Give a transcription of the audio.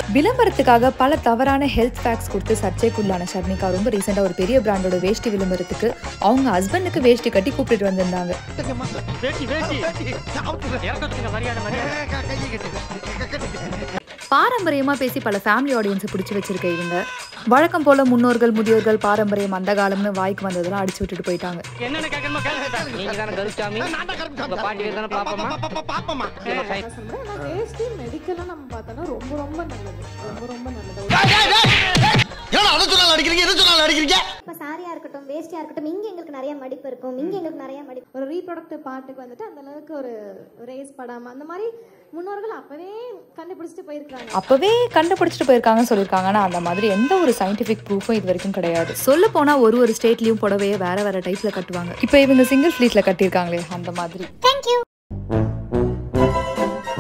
விளம்பரத்துக்காக பல தவறான health facts கொடுத்து சர்ச்சைக்குள்ளான ஷர்மிகா ரொம்ப ரீசெண்டாக ஒரு பெரிய பிராண்டோட வேஷ்டி விளம்பரத்துக்கு அவங்க ஹஸ்பண்டுக்கு வேஷ்டி கட்டி கூப்பிட்டுட்டு வந்திருந்தாங்க வேட்டி வேட்டி இறக்கத்துக்கு மரியாதை மரியாதை பாரம்பரியமா பேசி பல ஃபேமிலி ஆடியன்ஸை பிடிச்சி வச்சிருக்க இவங்க வழக்கம் போல முன்னோர்கள் முதியோர்கள் பாரம்பரியம் அந்த காலம்னு வாய்க்கு வந்ததெல்லாம் அடிச்சு விட்டுட்டு போயிட்டாங்க என்னென்ன கேட்கணுமோ கேளுங்க நீங்க தானே கருச்சாமி உங்க பாட்டி பேர் தானே பாப்போமா ஆனா வேஷ்டி மெடிக்கலா நம்ம பார்த்தோம்னா ரொம்ப ரொம்ப நல்லது ரொம்ப ரொம்ப நல்லது இப்போ சாரியாக இருக்கட்டும் வேஷ்டியாக இருக்கட்டும் இங்கே எங்களுக்கு நிறைய மடிப்பு இருக்கும் இங்கே எங்களுக்கு நிறைய மடிப்பு ஒரு ரீப்ரொடக்டிவ் பார்ட்டுக்கு வந்துட்டு அந்த அளவுக்கு ஒரு ரேஸ் படாம அந்த மாதிரி முன்னோர்கள் அப்பவே கண்டுபிடிச்சிட்டு போயிருக்காங்க அப்பவே கண்டுபிடிச்சிட்டு போயிருக்காங்கன்னு சொல்லியிருக்காங்க ஆனா அந்த மாதிரி எந்த ஒரு சயின்டிஃபிக் ப்ரூஃபும் இது வரைக்கும் கிடையாது சொல்ல போனா ஒரு ஒரு ஸ்டேட்லயும் புடவைய வேற வேற டைப்ல கட்டுவாங்க இப்போ இவங்க சிங்கிள் ஃபிளீட்ல கட்டியிருக்காங்களே அந்த மாதிரி தேங்க்யூ